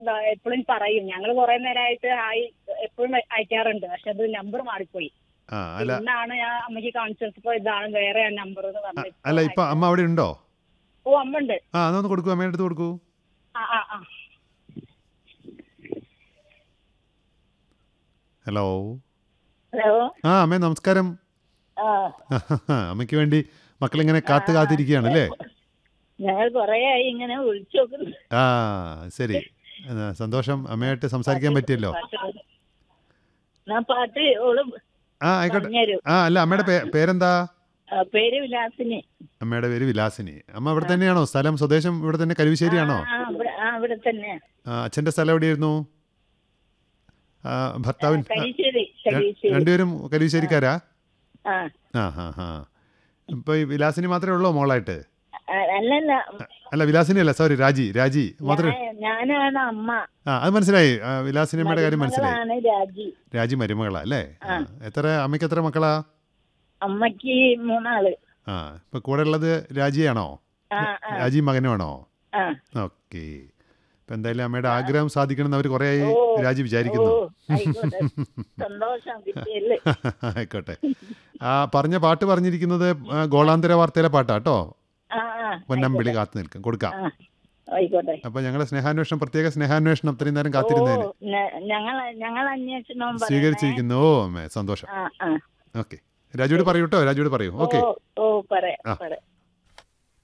എപ്പോഴും പറയും ഞങ്ങൾ കുറെ നേരമായിട്ട് ഹായ് എപ്പോഴും അയക്കാറുണ്ട് പക്ഷെ അത് നമ്പർ മാറിപ്പോയി ആ അല്ല ഇന്നാണ് ഞാൻ അമ്മയ്ക്ക് കാണിച്ചു കൊടുത്തപ്പോ ഇതാണ് വേറെ നമ്പർ എന്ന് ആ, പറഞ്ഞിട്ട് അല്ല ഇപ്പൊ അമ്മ അവിടെ ഉണ്ടോ ഓ അമ്മ ഉണ്ട് ആ അതൊന്ന് കൊടുക്കൂ അമ്മയുടെ അടുത്ത് കൊടുക്കൂ ആ ആ ആ ഹലോ ഹലോ ആ അമ്മേ നമസ്കാരം ആ അമ്മയ്ക്ക് വേണ്ടി മക്കളിങ്ങനെ കാത്തു കാത്തിരിക്കുകയാണ് അല്ലേ ഞങ്ങൾ കൊറേ ആയി ഇങ്ങനെ വിളിച്ചു നോക്കുന്നു ആ ശരി ആ, സന്തോഷം അമ്മയായിട്ട് സംസാരിക്കാൻ പറ്റിയല്ലോ ഞാൻ പാട്ട് ഓള് ആ ആയിക്കോട്ടെ പറഞ്ഞുതരും ആ അല്ല അമ്മയുടെ പേ- പേരെന്താ ആ, പേര് വിലാസിനി അമ്മയുടെ പേര് വിലാസിനി അമ്മ ഇവിടെ തന്നെയാണോ സ്ഥലം സ്വദേശം ഇവിടെ തന്നെ കരുവശ്ശേരിയാണോ ആ ഇവിടെ ആ ഇവിടെ തന്നെ ആ, അച്ഛന്റെ സ്ഥലം എവിടെയായിരുന്നു ആ, ഭർത്താവിൻ ആ, കരീശ്ശേരി ര- കരീശ്ശേരി രണ്ടുപേരും കരുവശ്ശേരിക്കാരാ ആ ആ ഹാ ഹാ ഇപ്പൊ ഈ വിലാസിനി മാത്രമേ ഉള്ളൂ മോളായിട്ട് ആ, അല്ലല്ല അല്ല വിലാസിനി അല്ല സോറി രാജി രാജി മാത്രമേ ഞാൻ- ഞാനാണ് അമ്മ ആ അത് മനസ്സിലായി ആ, വിലാസിനി അമ്മയുടെ കാര്യം മനസ്സിലായി മരുമകളാണ് രാജി രാജി മരുമകളാ അല്ലേ ആ. ആ. എത്ര അമ്മയ്ക്ക് എത്ര മക്കളാ അമ്മക്ക് മൂന്നാള് ആ ഇപ്പൊ കൂടെ ഉള്ളത് രാജിയാണോ ആ ആ രാജി മകനുമാണോ ആ ഓക്കെ ഇപ്പൊ എന്തായാലും അമ്മയുടെ ആഗ്രഹം സാധിക്കണം അവർ കുറെ ആയി ഓ, രാജി ഓ വിചാരിക്കുന്നു ആയിക്കോട്ടെ സന്തോഷം കിട്ടിയല്ലേ ആയിക്കോട്ടെ ആ പറഞ്ഞ പാട്ട് പറഞ്ഞിരിക്കുന്നത് ആ, ഗോളാന്തര വാർത്തയിലെ പാട്ടാട്ടോ ആ ആ പൊന്നമ്പിളി കാത്തു നിൽക്കും കൊടുക്കാം ആ ആയിക്കോട്ടെ അപ്പൊ ഞങ്ങളുടെ സ്നേഹാന്വേഷണം പ്രത്യേക സ്നേഹാന്വേഷണം ഇത്രയും നേരം കാത്തിരുന്നതിന് ഓ, ഞ- ഞങ്ങൾ ഞങ്ങൾ അന്വേഷണം പറയണേ. സ്വീകരിച്ചിരിക്കുന്നു ഓ അമ്മേ സന്തോഷം ആ ആ ഓക്കെ രാജുവോട് പറയൂ കേട്ടോ രാജുവോട് പറയൂ ഓക്കെ ഓ ഓ പറയാം ആ. പറയാം